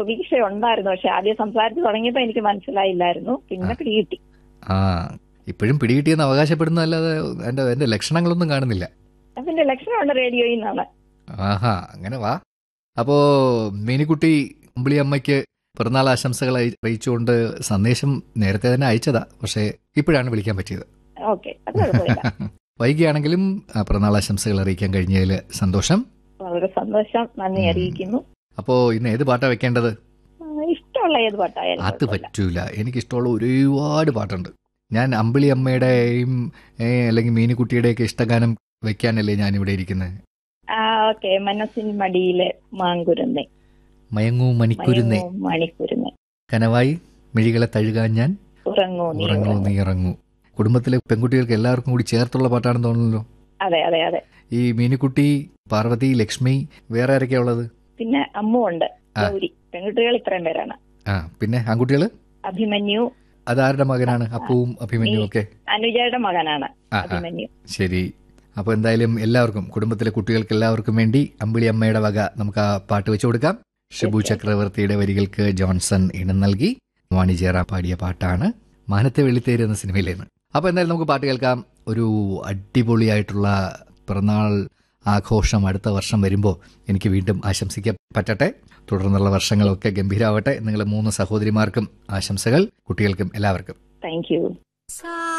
പ്രതീക്ഷ ഉണ്ടായിരുന്നു പക്ഷെ ആദ്യം സംസാരിച്ച് തുടങ്ങിയപ്പോ എനിക്ക് മനസ്സിലായില്ലായിരുന്നു പിന്നെ പിടികിട്ടി ആ ഇപ്പോഴും പിടികിട്ടിയെന്ന് അവകാശപ്പെടുന്നതല്ലാതെ എന്റെ എന്റെ ലക്ഷണങ്ങളൊന്നും കാണുന്നില്ല പിന്നെ ലക്ഷണമുണ്ട് റേഡിയോയിൽ നിന്നാണ് ആഹാ അങ്ങനെ വാ അപ്പോ മീനിക്കുട്ടി അമ്പിളി അമ്മയ്ക്ക് പിറന്നാൾ ആശംസകൾ അയ- അറിയിച്ചുകൊണ്ട് സന്ദേശം നേരത്തെ തന്നെ അയച്ചതാ പക്ഷേ ഇപ്പോഴാണ് വിളിക്കാൻ പറ്റിയത് ഓക്കെ അത് കുഴപ്പമില്ല വൈകിയാണെങ്കിലും ആ, പിറന്നാൾ ആശംസകൾ അറിയിക്കാൻ കഴിഞ്ഞതിൽ സന്തോഷം വളരെ സന്തോഷം നന്ദി ഉം. അറിയിക്കുന്നു അപ്പോ ഇന്ന് ഏത് പാട്ടാ വെക്കേണ്ടത് ആ, ഇഷ്ടമുള്ള ഏത് പാട്ടായാലും അത് കുഴപ്പമില്ല. പറ്റൂല എനിക്കിഷ്ടമുള്ള ഒരുപാട് പാട്ടുണ്ട് ഞാൻ അമ്പിളി അമ്മയുടെയും ഏ, അല്ലെങ്കിൽ മീനുകുട്ടിയുടെയൊക്കെ ഇഷ്ടഗാനം വെക്കാനല്ലേ ഞാൻ ഇവിടെ ഇരിക്കുന്നത് ആ ഓക്കെ മനസ്സിൻ മടിയിലെ മാങ്കുരുന്നേ മയങ്ങൂ മണിക്കുരുന്നേ മയങ്ങൂ മണിക്കുരുന്നേ കനവായി മിഴികളെ തഴുകാൻ ഞാൻ ഉറങ്ങൂ നീ ഉറങ്ങൂ ഉറങ്ങൂ. നീ ഇറങ്ങൂ കുടുംബത്തിലെ പെൺകുട്ടികൾക്ക് എല്ലാവർക്കും കൂടി ചേർത്തുള്ള പാട്ടാണെന്ന് തോന്നുന്നല്ലോ അതെ അതെ അതെ ഈ മീനുക്കുട്ടി പാർവതി ലക്ഷ്മി വേറെ ആരൊക്കെയാ ഉള്ളത് പിന്നെ അമ്മു ഉണ്ട് ആ. ഗൗരി പെൺകുട്ടികൾ ഇത്രയും പേരാണ് ആ പിന്നെ ആൺകുട്ടികള് അഭിമന്യു അതാരുടെ മകനാണ് അപ്പുവും അഭിമന്യും ഒക്കെ അനുജയുടെ മകനാണ് ആ ആ അഭിമന്യു ശരി അപ്പോൾ എന്തായാലും എല്ലാവർക്കും കുടുംബത്തിലെ കുട്ടികൾക്ക് എല്ലാവർക്കും വേണ്ടി അമ്പിളി അമ്മയുടെ വക നമുക്ക് ആ പാട്ട് വെച്ചു കൊടുക്കാം ഷിബു ചക്രവർത്തിയുടെ വരികൾക്ക് ജോൺസൺ ഇണം നൽകി വാണിജ്യറ പാടിയ പാട്ടാണ് മാനത്തെ വെള്ളിത്തേര് എന്ന സിനിമയിലേന്ന് അപ്പോൾ എന്തായാലും നമുക്ക് പാട്ട് കേൾക്കാം ഒരു അടിപൊളിയായിട്ടുള്ള പിറന്നാൾ ആഘോഷം അടുത്ത വർഷം വരുമ്പോൾ എനിക്ക് വീണ്ടും ആശംസിക്കാൻ പറ്റട്ടെ തുടർന്നുള്ള വർഷങ്ങളൊക്കെ ഗംഭീരമാവട്ടെ നിങ്ങളെ മൂന്ന് സഹോദരിമാർക്കും ആശംസകൾ കുട്ടികൾക്കും എല്ലാവർക്കും താങ്ക് യു സാ